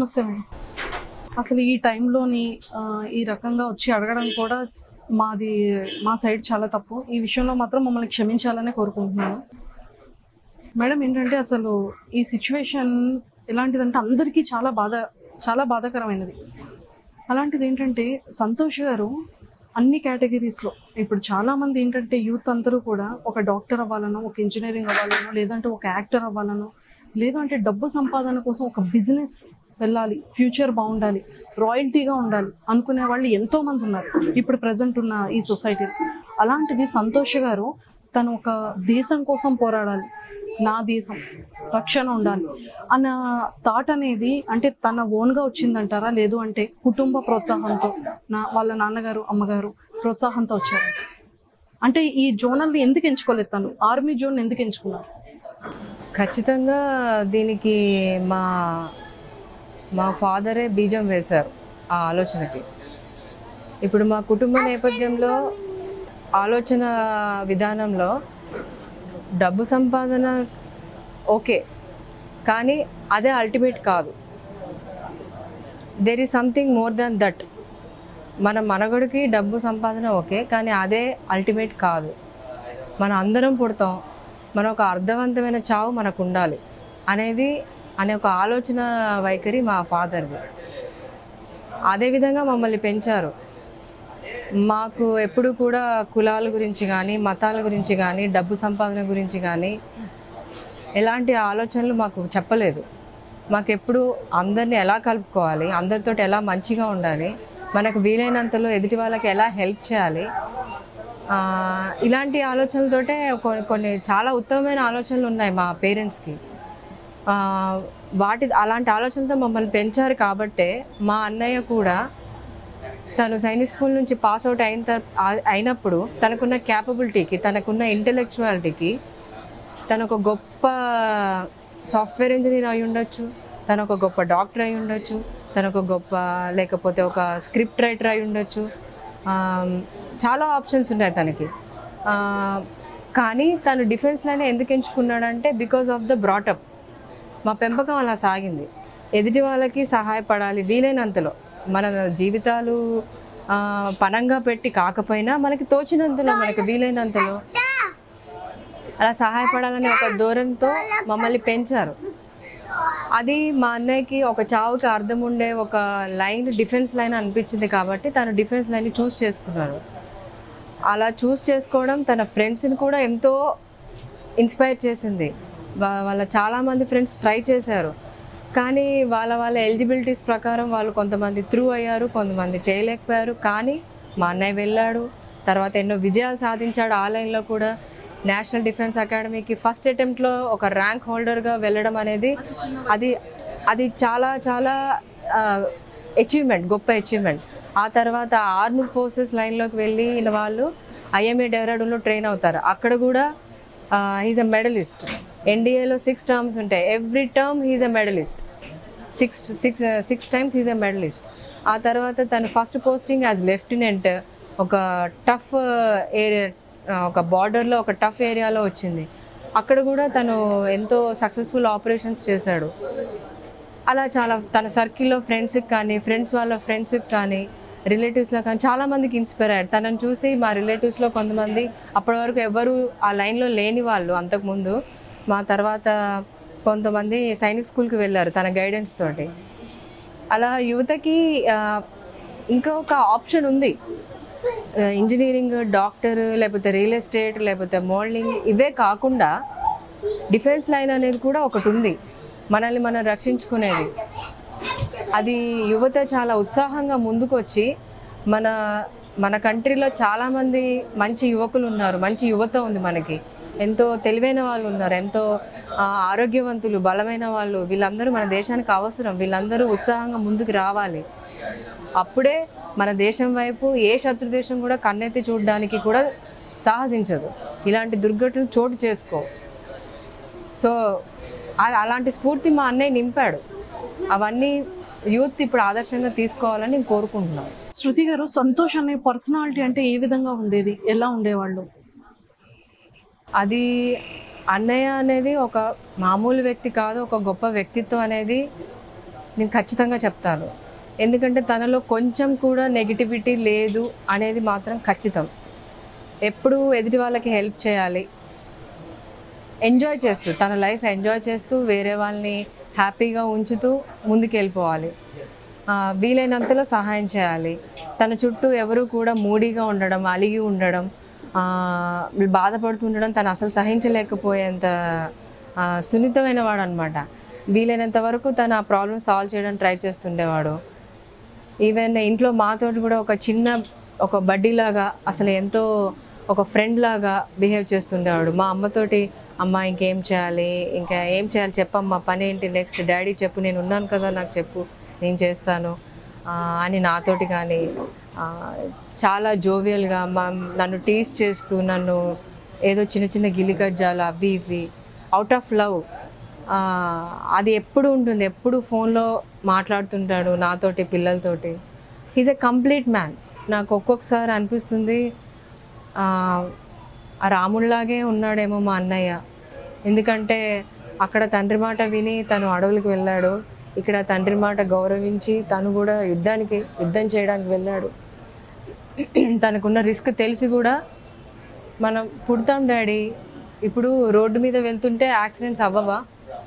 నమస్తే మేడం అసలు ఈ టైంలోని ఆ, ఈ రకంగా వచ్చి అడగడం కూడా మాది మా సైడ్ చాలా తప్పు ఈ విషయంలో మాత్రం మమ్మల్ని క్షమించాలని కోరుకుంటున్నాను మేడం ఏంటంటే అసలు ఈ సిచ్యువేషన్ ఎలాంటిదంటే అందరికీ చాలా బాధ చాలా బాధాకరమైనది అలాంటిది ఏంటంటే సంతోష్ గారు అన్ని కేటగిరీస్లో ఇప్పుడు చాలా మంది ఏంటంటే యూత్ అందరూ కూడా ఒక డాక్టర్ అవ్వాలనో ఒక ఇంజనీరింగ్ అవ్వాలనో లేదంటే ఒక యాక్టర్ అవ్వాలనో లేదంటే డబ్బు సంపాదన కోసం ఒక బిజినెస్ వెళ్ళాలి ఫ్యూచర్ బాగుండాలి రాయల్టీగా ఉండాలి అనుకునే వాళ్ళు ఎంతో మంది ఉన్నారు ఇప్పుడు ప్రజెంట్ ఉన్న ఈ సొసైటీలో అలాంటిది సంతోష్ గారు తను ఒక దేశం కోసం పోరాడాలి నా దేశం రక్షణ ఉండాలి అన్న థాట్ అనేది అంటే తన ఓన్గా వచ్చిందంటారా లేదు అంటే కుటుంబ ప్రోత్సాహంతో నా వాళ్ళ నాన్నగారు అమ్మగారు ప్రోత్సాహంతో వచ్చారు అంటే ఈ జోనల్ని ఎందుకు ఎంచుకోలేదు తను ఆర్మీ జోన్ ఎందుకు ఎంచుకున్నారు ఖచ్చితంగా దీనికి మా మా ఫాదరే బీజం వేశారు ఆ ఆలోచనకి ఇప్పుడు మా కుటుంబ నేపథ్యంలో ఆలోచన విధానంలో డబ్బు సంపాదన ఓకే కానీ అదే అల్టిమేట్ కాదు there is something more than that మన మనగడికి డబ్బు సంపాదన ఓకే కానీ అదే అల్టిమేట్ కాదు మనం అందరం పుడతాం మన ఒక అర్థవంతమైన చావు మనకు ఉండాలి అనేది అనే ఒక ఆలోచన వైఖరి మా ఫాదర్ది అదేవిధంగా మమ్మల్ని పెంచారు మాకు ఎప్పుడు కూడా కులాల గురించి కానీ మతాల గురించి కానీ డబ్బు సంపాదన గురించి కానీ ఎలాంటి ఆలోచనలు మాకు చెప్పలేదు మాకు ఎప్పుడు అందరిని ఎలా కలుపుకోవాలి అందరితో ఎలా మంచిగా ఉండాలి మనకు వీలైనంతలో ఎదుటి వాళ్ళకి ఎలా హెల్ప్ చేయాలి ఆ, ఇలాంటి ఆలోచనలతోటే కొన్ని కొన్ని చాలా ఉత్తమమైన ఆలోచనలు ఉన్నాయి మా పేరెంట్స్కి ఆ, వాటి అలాంటి ఆలోచనతో మమ్మల్ని పెంచారు కాబట్టే మా అన్నయ్య కూడా తను సైనిక్ స్కూల్ నుంచి పాస్ అవుట్ అయిన తర్ ఆ- అయినప్పుడు తనకున్న క్యాపబిలిటీకి తనకున్న ఇంటెలెక్చువాలిటీకి తను ఒక గొప్ప సాఫ్ట్వేర్ ఇంజనీర్ అయి ఉండొచ్చు తను ఒక గొప్ప డాక్టర్ అయి ఉండొచ్చు తను ఒక గొప్ప లేకపోతే ఒక స్క్రిప్ట్ రైటర్ అయి ఉండొచ్చు ఆ, చాలా ఆప్షన్స్ ఉన్నాయి తనకి ఆ, కానీ తను డిఫెన్స్ లైన్ ఎందుకు ఎంచుకున్నాడంటే బికాస్ ఆఫ్ ద బ్రాటప్ మా పెంపకం అలా సాగింది ఎదుటి వాళ్ళకి సహాయపడాలి వీలైనంతలో మన జీవితాలు ఆ, పనంగా పెట్టి కాకపోయినా మనకి తోచినంతలో మనకి వీలైనంతలో అలా సహాయపడాలనే ఒక ధోరణితో మమ్మల్ని పెంచారు అది మా అన్నయ్యకి ఒక చావుకి అర్థం ఉండే ఒక లైన్ డిఫెన్స్ లైన్ అనిపించింది కాబట్టి తను డిఫెన్స్ లైన్ చూస్ చేసుకున్నారు అలా చూస్ చేసుకోవడం తన ఫ్రెండ్స్ని కూడా ఎంతో ఇన్స్పైర్ చేసింది వా- వాళ్ళ చాలామంది ఫ్రెండ్స్ ట్రై చేశారు కానీ వాళ్ళ వాళ్ళ ఎలిజిబిలిటీస్ ప్రకారం వాళ్ళు కొంతమంది త్రూ అయ్యారు కొంతమంది చేయలేకపోయారు కానీ మా అన్నయ్య వెళ్ళాడు తర్వాత ఎన్నో విజయాలు సాధించాడు ఆ లైన్లో కూడా నేషనల్ డిఫెన్స్ అకాడమీకి ఫస్ట్ అటెంప్ట్లో ఒక ర్యాంక్ హోల్డర్గా వెళ్ళడం అనేది అది అది చాలా చాలా అచీవ్మెంట్ గొప్ప అచీవ్మెంట్ ఆ తర్వాత ఆర్మ్డ్ ఫోర్సెస్ లైన్లోకి వెళ్ళి వాళ్ళు ఐఎంఏ డెహ్రాడూన్లో ట్రైన్ అవుతారు అక్కడ కూడా హీజ్ అ మెడలిస్ట్ ఎన్డీఏలో సిక్స్ టర్మ్స్ ఉంటాయి every term he's a medalist six six six times is a medalist ఆ తర్వాత తను ఫస్ట్ పోస్టింగ్ యాజ్ లెఫ్టినెంట్ ఒక టఫ్ ఏరియా ఒక బార్డర్లో ఒక టఫ్ ఏరియాలో వచ్చింది అక్కడ కూడా తను ఎంతో సక్సెస్ఫుల్ ఆపరేషన్స్ చేశాడు అలా చాలా తన సర్కిల్లో ఫ్రెండ్స్కి కానీ ఫ్రెండ్స్ వాళ్ళ ఫ్రెండ్స్కి కానీ రిలేటివ్స్లో కానీ చాలా మందికి ఇన్స్పైర్ అయ్యారు తనని చూసి మా రిలేటివ్స్లో కొంతమంది అప్పటి వరకు ఎవరు ఆ లైన్లో లేని వాళ్ళు అంతకుముందు మా తర్వాత కొంతమంది సైనిక్ స్కూల్కి వెళ్ళారు తన గైడెన్స్ తోటి అలా యువతకి ఆ, ఇంకొక ఆప్షన్ ఉంది ఆ, ఇంజనీరింగ్ డాక్టర్ లేకపోతే రియల్ ఎస్టేట్ లేకపోతే మోడలింగ్ ఇవే కాకుండా డిఫెన్స్ లైన్ అనేది కూడా ఒకటి ఉంది మనల్ని మనం రక్షించుకునేది అది యువత చాలా ఉత్సాహంగా ముందుకు వచ్చి మన మన కంట్రీలో చాలామంది మంచి యువకులు ఉన్నారు మంచి యువత ఉంది మనకి ఎంతో తెలివైన వాళ్ళు ఉన్నారు ఎంతో ఆ, ఆరోగ్యవంతులు బలమైన వాళ్ళు వీళ్ళందరూ మన దేశానికి అవసరం వీళ్ళందరూ ఉత్సాహంగా ముందుకు రావాలి అప్పుడే మన దేశం వైపు ఏ శత్రు దేశం కూడా కన్నెత్తి చూడడానికి కూడా సాహసించదు ఇలాంటి దుర్ఘటనలు చోటు చేసుకో సో ఆ- అలాంటి స్ఫూర్తి మా అన్నయ్య నింపాడు అవన్నీ యూత్ ఇప్పుడు ఆదర్శంగా తీసుకోవాలని నేను కోరుకుంటున్నాను శృతి గారు సంతోష్ అనే పర్సనాలిటీ అంటే ఏ విధంగా ఉండేది ఎలా ఉండేవాళ్ళు అది అన్నయ్య అనేది ఒక మామూలు వ్యక్తి కాదు ఒక గొప్ప వ్యక్తిత్వం అనేది నేను ఖచ్చితంగా చెప్తాను ఎందుకంటే తనలో కొంచెం కూడా నెగిటివిటీ లేదు అనేది మాత్రం ఖచ్చితం ఎప్పుడు ఎదుటి వాళ్ళకి హెల్ప్ చేయాలి ఎంజాయ్ చేస్తూ తన లైఫ్ ఎంజాయ్ చేస్తూ వేరే వాళ్ళని హ్యాపీగా ఉంచుతూ ముందుకు వెళ్ళిపోవాలి ఆ, వీలైనంతలో సహాయం చేయాలి తన చుట్టూ ఎవరు కూడా మూడీగా ఉండడం అలిగి ఉండడం ఆ, బాధపడుతూ ఉండడం తను అసలు సహించలేకపోయేంత ఆ, సున్నితమైన వాడు అనమాట వీలైనంత వరకు తను ఆ ప్రాబ్లమ్ సాల్వ్ చేయడానికి ట్రై చేస్తుండేవాడు ఈవెన్ ఇంట్లో మాతోటి కూడా ఒక చిన్న ఒక బడ్డీ లాగా అసలు ఎంతో ఒక ఫ్రెండ్ లాగా బిహేవ్ చేస్తుండేవాడు మా అమ్మతోటి అమ్మ ఇంకేం చేయాలి ఇంకా ఏం చేయాలి చెప్పమ్మా పని ఏంటి నెక్స్ట్ డాడీ చెప్పు నేను ఉన్నాను కదా నాకు చెప్పు నేను చేస్తాను ఆ, అని నాతోటి కానీ ఆ, చాలా జోవియల్గా మా నన్ను టీస్ చేస్తూ నన్ను ఏదో చిన్న చిన్న గిలిగజ్జాలు అవి ఇవి అవుట్ ఆఫ్ లవ్ అది ఎప్పుడు ఉంటుంది ఎప్పుడు ఫోన్లో మాట్లాడుతుంటాడు నాతోటి పిల్లలతోటి హీజ్ ఎ కంప్లీట్ మ్యాన్ నాకు ఒక్కొక్కసారి అనిపిస్తుంది ఆ, ఆ రాముడిలాగే ఉన్నాడేమో మా అన్నయ్య ఎందుకంటే అక్కడ తండ్రి మాట విని తను అడవులకు వెళ్ళాడు ఇక్కడ తండ్రి మాట గౌరవించి తను కూడా యుద్ధానికి యుద్ధం చేయడానికి వెళ్ళాడు తనకున్న రిస్క్ తెలిసి కూడా మనం పుడతాం డాడీ ఇప్పుడు రోడ్డు మీద వెళ్తుంటే యాక్సిడెంట్స్ అవ్వవా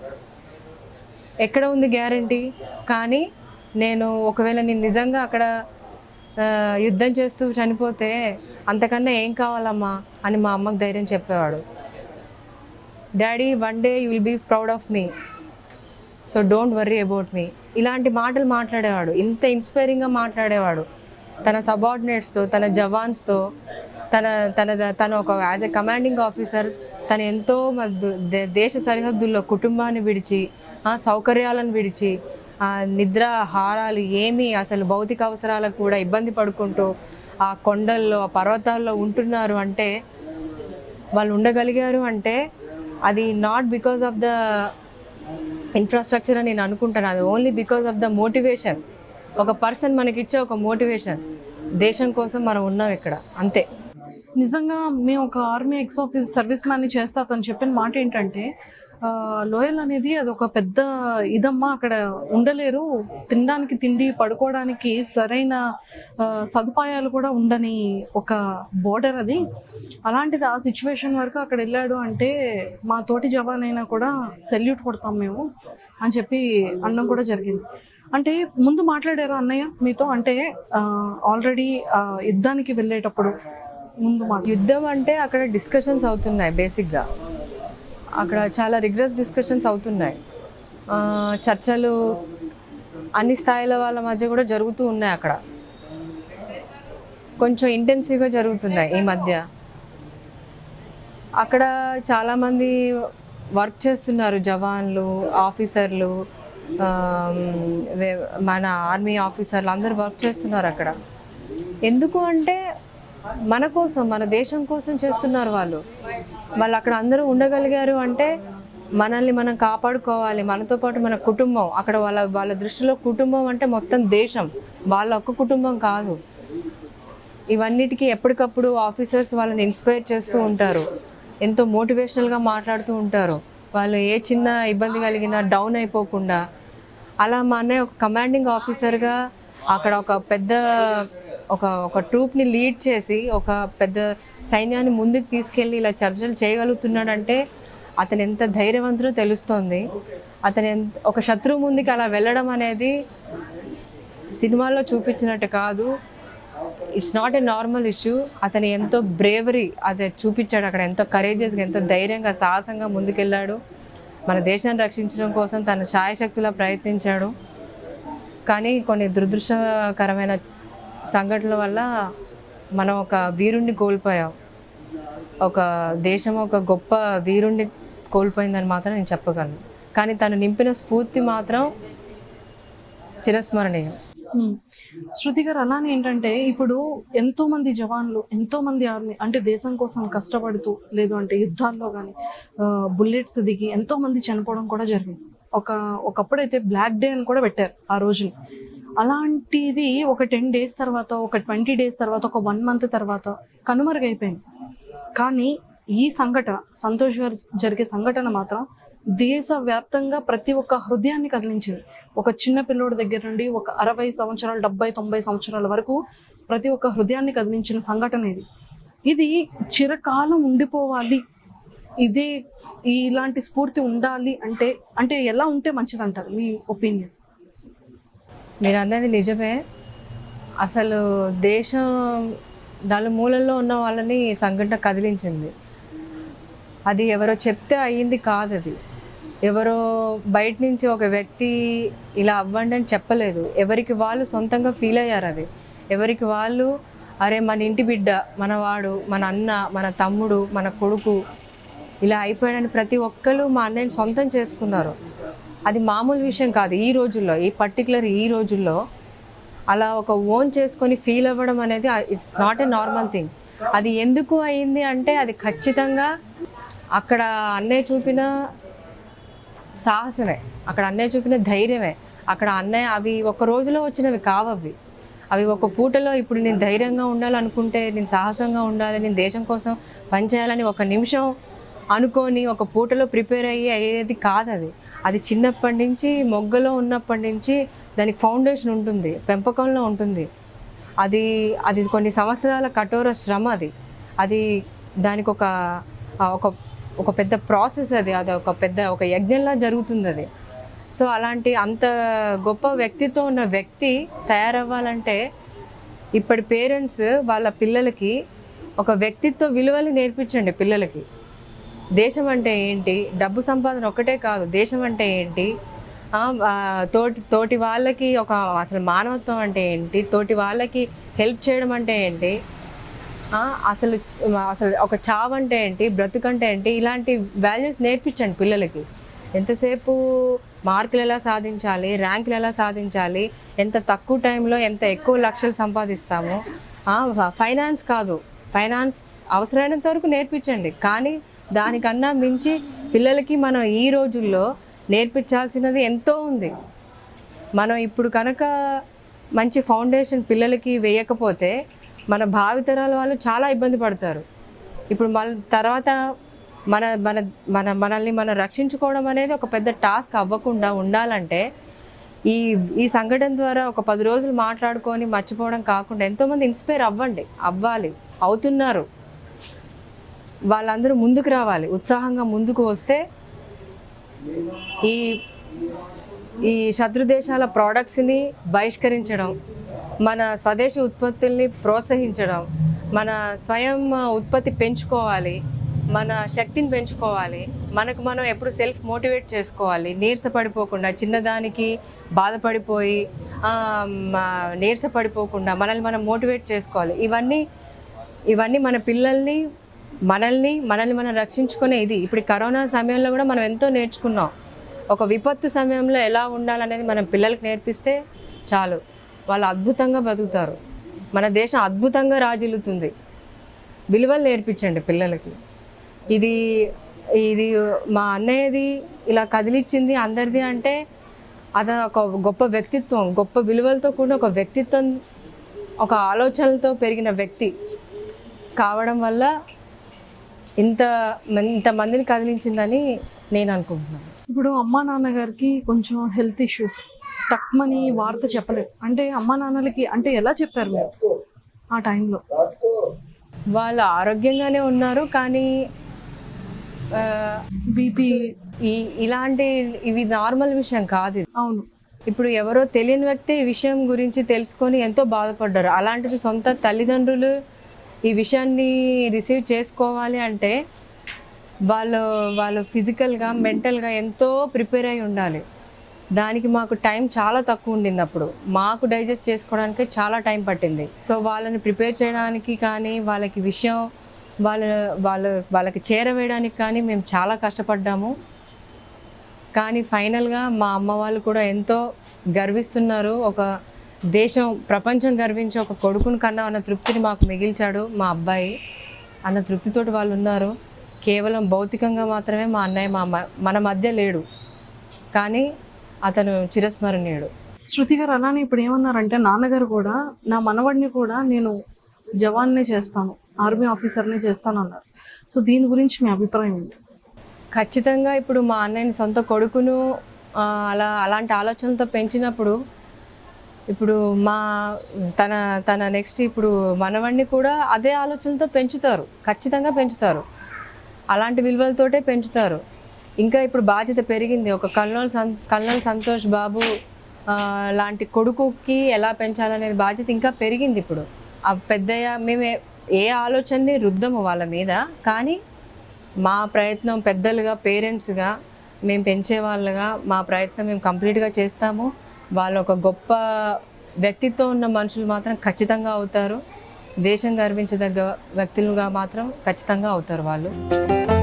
ఎక్కడ ఉంది గ్యారంటీ కానీ నేను ఒకవేళ నేను నిజంగా అక్కడ ఆ, యుద్ధం చేస్తూ చనిపోతే అంతకన్నా ఏం కావాలమ్మా అని మా అమ్మకు ధైర్యం చెప్పేవాడు daddy one day you will be proud of me so don't worry about me ఇలాంటి మాటలు మాట్లాడేవాడు ఇంత ఇన్స్పైరింగ్గా మాట్లాడేవాడు తన సబార్డినేట్స్తో తన జవాన్స్తో తన తన తన ఒక యాజ్ ఎ కమాండింగ్ ఆఫీసర్ తను ఎంతో మ- దు- దే- దేశ సరిహద్దుల్లో కుటుంబాన్ని విడిచి ఆ, సౌకర్యాలను విడిచి ఆ, నిద్ర హారాలు ఏమీ అసలు భౌతిక అవసరాలకు కూడా ఇబ్బంది పడుకుంటూ ఆ కొండల్లో ఆ పర్వతాల్లో ఉంటున్నారు అంటే వాళ్ళు ఉండగలిగారు అంటే అది not because of the infrastructure అని నేను అనుకుంటాను అది only because of the motivation ఒక పర్సన్ మనకిచ్చే ఒక మోటివేషన్ దేశం కోసం మనం ఉన్నాం ఇక్కడ అంతే నిజంగా మేము ఒక army ex office service man చేస్తా అతను చెప్పిన మాట ఏంటంటే ఆ, లోయల్ అనేది అది ఒక పెద్ద ఇదమ్మా అక్కడ ఉండలేరు తినడానికి తిండి పడుకోవడానికి సరైన ఆ, సదుపాయాలు కూడా ఉండని ఒక బోర్డర్ అది అలాంటిది ఆ సిచ్యువేషన్ వరకు అక్కడ వెళ్ళాడు అంటే మా తోటి జవాన్ అయినా కూడా సెల్యూట్ కొడతాం మేము అని చెప్పి అనడం కూడా జరిగింది అంటే ముందు మాట్లాడారు అన్నయ్య మీతో అంటే ఆల్రెడీ యుద్ధానికి వెళ్ళేటప్పుడు ముందు మాట యుద్ధం అంటే అక్కడ డిస్కషన్స్ అవుతున్నాయి బేసిక్గా అక్కడ చాలా రిగ్రెస్ డిస్కషన్స్ అవుతున్నాయి ఆ, చర్చలు అన్ని స్థాయిల వాళ్ళ మధ్య కూడా జరుగుతూ ఉన్నాయి అక్కడ కొంచెం ఇంటెన్సివ్గా జరుగుతున్నాయి ఈ మధ్య అక్కడ చాలామంది వర్క్ చేస్తున్నారు జవాన్లు ఆఫీసర్లు ఆమ్, వే- మన ఆర్మీ ఆఫీసర్లు అందరూ వర్క్ చేస్తున్నారు అక్కడ ఎందుకు అంటే మన కోసం మన దేశం కోసం చేస్తున్నారు వాళ్ళు వాళ్ళు అక్కడ అందరూ ఉండగలిగారు అంటే మనల్ని మనం కాపాడుకోవాలి మనతో పాటు మన కుటుంబం అక్కడ వాళ్ళ వాళ్ళ దృష్టిలో కుటుంబం అంటే మొత్తం దేశం వాళ్ళ ఒక్క కుటుంబం కాదు ఇవన్నిటికీ ఎప్పటికప్పుడు ఆఫీసర్స్ వాళ్ళని ఇన్స్పైర్ చేస్తూ ఉంటారు ఎంతో మోటివేషనల్గా మాట్లాడుతూ ఉంటారు వాళ్ళు ఏ చిన్న ఇబ్బంది కలిగినా డౌన్ అయిపోకుండా అలా మా అన్నయ్య ఒక కమాండింగ్ ఆఫీసర్గా అక్కడ ఒక పెద్ద ఒక ఒక ట్రూప్ని లీడ్ చేసి ఒక పెద్ద సైన్యాన్ని ముందుకు తీసుకెళ్ళి ఇలా చర్చలు చేయగలుగుతున్నాడంటే అతను ఎంత ధైర్యవంతుడో తెలుస్తోంది అతను ఎంత ఒక శత్రువు ముందుకు అలా వెళ్ళడం అనేది సినిమాల్లో చూపించినట్టు కాదు it's not a normal issue అతను ఎంతో బ్రేవరీ అది చూపించాడు అక్కడ ఎంతో కరేజియస్గా ఎంతో ధైర్యంగా సాహసంగా ముందుకెళ్ళాడు మన దేశాన్ని రక్షించడం కోసం తన శాయశక్తిలా ప్రయత్నించాడు కానీ కొన్ని దురదృష్టకరమైన సంఘటనల వల్ల మనం ఒక వీరుణ్ణి కోల్పోయాం ఒక దేశం ఒక గొప్ప వీరుణ్ణి కోల్పోయిందని మాత్రం నేను చెప్పగలను కానీ తను నింపిన స్ఫూర్తి మాత్రం చిరస్మరణీయం ఉమ్. శృతి గారు అలానే ఏంటంటే ఇప్పుడు ఎంతో మంది జవాన్లు ఎంతో మంది ఆర్మీ అంటే దేశం కోసం కష్టపడుతూ లేదు అంటే యుద్ధాల్లో కానీ బుల్లెట్స్ దిగి ఎంతో మంది చనిపోవడం కూడా జరిగింది ఒక ఒకప్పుడైతే బ్లాక్ డే అని కూడా పెట్టారు ఆ రోజుని అలాంటిది ఒక టెన్ డేస్ తర్వాత ఒక ట్వంటీ డేస్ తర్వాత ఒక వన్ మంత్ తర్వాత కనుమరుగైపోయింది కానీ ఈ సంఘటన సంతోష్ గారు జరిగే సంఘటన మాత్రం దేశవ్యాప్తంగా ప్రతి ఒక్క హృదయాన్ని కదిలించింది ఒక చిన్న పిల్లోడి దగ్గర నుండి ఒక అరవై సంవత్సరాలు డెబ్బై తొంభై సంవత్సరాల వరకు ప్రతి ఒక్క హృదయాన్ని కదిలించిన సంఘటన ఇది ఇది చిరకాలం ఉండిపోవాలి ఇదే ఇలాంటి స్ఫూర్తి ఉండాలి అంటే అంటే ఎలా ఉంటే మంచిది అంటారు మీ ఒపీనియన్ మీరు అన్నది నిజమే అసలు దేశం నలుమూలల్లో ఉన్న వాళ్ళని ఈ సంఘటన కదిలించింది అది ఎవరో చెప్తే అయ్యింది కాదు అది ఎవరో బయట నుంచి ఒక వ్యక్తి ఇలా అవ్వండి అని చెప్పలేదు ఎవరికి వాళ్ళు సొంతంగా ఫీల్ అయ్యారు అది ఎవరికి వాళ్ళు అరే మన ఇంటి బిడ్డ మనవాడు మన అన్న మన తమ్ముడు మన కొడుకు ఇలా అయిపోయాడని ప్రతి ఒక్కరు మా అన్నయ్యని సొంతం చేసుకున్నారు అది మామూలు విషయం కాదు ఈ రోజుల్లో ఈ పర్టికులర్ ఈ రోజుల్లో అలా ఒక ఓన్ చేసుకొని ఫీల్ అవ్వడం అనేది it's not a normal thing అది ఎందుకు అయింది అంటే అది ఖచ్చితంగా అక్కడ అన్నయ్య చూపిన సాహసమే అక్కడ అన్నయ్య చూపిన ధైర్యమే అక్కడ అన్నయ్య అవి ఒక రోజులో వచ్చినవి కావవి అవి ఒక పూటలో ఇప్పుడు నేను ధైర్యంగా ఉండాలనుకుంటే నేను సాహసంగా ఉండాలి నేను దేశం కోసం పనిచేయాలని ఒక నిమిషం అనుకొని ఒక పూటలో ప్రిపేర్ అయ్యి అయ్యేది కాదు అది అది చిన్నప్పటి నుంచి మొగ్గలో ఉన్నప్పటి నుంచి దానికి ఫౌండేషన్ ఉంటుంది పెంపకంలో ఉంటుంది అది అది కొన్ని సంవత్సరాల కఠోర శ్రమ అది అది దానికి ఒక ఆ, ఒక ఒక పెద్ద ప్రాసెస్ అది అది ఒక పెద్ద ఒక యజ్ఞంలా జరుగుతుంది అది సో అలాంటి అంత గొప్ప వ్యక్తితో ఉన్న వ్యక్తి తయారవ్వాలంటే ఇప్పటి పేరెంట్స్ వాళ్ళ పిల్లలకి ఒక వ్యక్తిత్వ విలువలు నేర్పించండి పిల్లలకి దేశం అంటే ఏంటి డబ్బు సంపాదన ఒకటే కాదు దేశం అంటే ఏంటి ఆ, ఆ, తోటి తోటి వాళ్ళకి ఒక అసలు మానవత్వం అంటే ఏంటి తోటి వాళ్ళకి హెల్ప్ చేయడం అంటే ఏంటి ఆ, అసలు అసలు ఒక చావు అంటే ఏంటి బ్రతుకంటే ఏంటి ఇలాంటి వాల్యూస్ నేర్పించండి పిల్లలకి ఎంతసేపు మార్కులు ఎలా సాధించాలి ర్యాంకులు ఎలా సాధించాలి ఎంత తక్కువ టైంలో ఎంత ఎక్కువ లక్షలు సంపాదిస్తాము ఫైనాన్స్ కాదు ఫైనాన్స్ అవసరమైనంత వరకు నేర్పించండి కానీ దానికన్నా మించి పిల్లలకి మనం ఈ రోజుల్లో నేర్పించాల్సినది ఎంతో ఉంది మనం ఇప్పుడు కనుక మంచి ఫౌండేషన్ పిల్లలకి వేయకపోతే మన భావితరాల వాళ్ళు చాలా ఇబ్బంది పడతారు ఇప్పుడు మన తర్వాత మన మన మన మనల్ని మనం రక్షించుకోవడం అనేది ఒక పెద్ద టాస్క్ అవ్వకుండా ఉండాలంటే ఈ ఈ సంఘటన ద్వారా ఒక పది రోజులు మాట్లాడుకొని మర్చిపోవడం కాకుండా ఎంతోమంది ఇన్స్పైర్ అవ్వండి అవ్వాలి అవుతున్నారు వాళ్ళందరూ ముందుకు రావాలి ఉత్సాహంగా ముందుకు వస్తే ఈ ఈ శత్రు దేశాల ప్రోడక్ట్స్ని బహిష్కరించడం మన స్వదేశీ ఉత్పత్తుల్ని ప్రోత్సహించడం మన స్వయం ఉత్పత్తి పెంచుకోవాలి మన శక్తిని పెంచుకోవాలి మనకు మనం ఎప్పుడు సెల్ఫ్ మోటివేట్ చేసుకోవాలి నీరసపడిపోకుండా చిన్నదానికి బాధపడిపోయి ఆ, మ- నీరసపడిపోకుండా మనల్ని మనం మోటివేట్ చేసుకోవాలి ఇవన్నీ ఇవన్నీ మన పిల్లల్ని మనల్ని మనల్ని మనం రక్షించుకునే ఇది ఇప్పుడు ఈ కరోనా సమయంలో కూడా మనం ఎంతో నేర్చుకున్నాం ఒక విపత్తు సమయంలో ఎలా ఉండాలనేది మనం పిల్లలకి నేర్పిస్తే చాలు వాళ్ళు అద్భుతంగా బతుకుతారు మన దేశం అద్భుతంగా రాజిల్లుతుంది విలువలు నేర్పించండి పిల్లలకి ఇది ఇది మా అన్నయ్యది ఇలా కదిలిచ్చింది అందరిది అంటే అది ఒక గొప్ప వ్యక్తిత్వం గొప్ప విలువలతో కూడిన ఒక వ్యక్తిత్వం ఒక ఆలోచనలతో పెరిగిన వ్యక్తి కావడం వల్ల ఇంత ఇంతమందిని కదిలించిందని నేను అనుకుంటున్నాను ఇప్పుడు అమ్మా నాన్నగారికి కొంచెం హెల్త్ ఇష్యూస్ టక్మని వార్త చెప్పలేదు అంటే అమ్మా నాన్నలకి అంటే ఎలా చెప్పారు మీరు ఆ టైంలో వాళ్ళు ఆరోగ్యంగానే ఉన్నారు కానీ ఆ, బీపీ ఈ ఇలాంటి ఇవి నార్మల్ విషయం కాదు ఇది. అవును ఇప్పుడు ఎవరో తెలియని వ్యక్తి ఈ విషయం గురించి తెలుసుకొని ఎంతో బాధపడ్డారు అలాంటిది సొంత తల్లిదండ్రులు ఈ విషయాన్ని రిసీవ్ చేసుకోవాలి అంటే వాళ్ళు వాళ్ళు ఫిజికల్గా మెంటల్గా ఎంతో ప్రిపేర్ అయి ఉండాలి దానికి మాకు టైం చాలా తక్కువ ఉండింది అప్పుడు మాకు డైజెస్ట్ చేసుకోవడానికి చాలా టైం పట్టింది సో వాళ్ళని ప్రిపేర్ చేయడానికి కానీ వాళ్ళకి విషయం వాళ్ళ వాళ్ళ వాళ్ళకి చేరవేయడానికి కానీ మేము చాలా కష్టపడ్డాము కానీ ఫైనల్గా మా అమ్మ వాళ్ళు కూడా ఎంతో గర్విస్తున్నారు ఒక దేశం ప్రపంచం గర్వించే ఒక కొడుకుని కన్నా అన్న తృప్తిని మాకు మిగిల్చాడు మా అబ్బాయి అన్న తృప్తితోటి వాళ్ళు ఉన్నారు కేవలం భౌతికంగా మాత్రమే మా అన్నయ్య మా మ- మన మధ్య లేడు కానీ అతను చిరస్మరణీయుడు శృతి గారు అలానే ఇప్పుడు ఏమన్నారంటే నాన్నగారు కూడా నా మనవడిని కూడా నేను జవాన్నే చేస్తాను ఆర్మీ ఆఫీసర్నే చేస్తాను అన్నారు సో దీని గురించి మీ అభిప్రాయం ఏంటి ఖచ్చితంగా ఇప్పుడు మా అన్నయ్యని సొంత కొడుకును ఆ, అలా అలాంటి ఆలోచనలతో పెంచినప్పుడు ఇప్పుడు మా తన తన నెక్స్ట్ ఇప్పుడు మనవణ్ణి కూడా అదే ఆలోచనతో పెంచుతారు ఖచ్చితంగా పెంచుతారు అలాంటి విలువలతోటే పెంచుతారు ఇంకా ఇప్పుడు బాధ్యత పెరిగింది ఒక కల్నోల్ సం కల్నోల్ సంతోష్ బాబు ఆ, లాంటి కొడుకుకి ఎలా పెంచాలనేది బాధ్యత ఇంకా పెరిగింది ఇప్పుడు ఆ పెద్దయ్య మేము ఏ- ఏ ఆలోచనని రుద్దము వాళ్ళ మీద కానీ మా ప్రయత్నం పెద్దలుగా పేరెంట్స్గా మేము పెంచే వాళ్ళగా మా ప్రయత్నం మేము కంప్లీట్గా చేస్తాము వాళ్ళు ఒక గొప్ప వ్యక్తిత్వం ఉన్న మనుషులు మాత్రం ఖచ్చితంగా అవుతారు దేశం గర్వించదగ్గ వ్యక్తులుగా మాత్రం ఖచ్చితంగా అవుతారు వాళ్ళు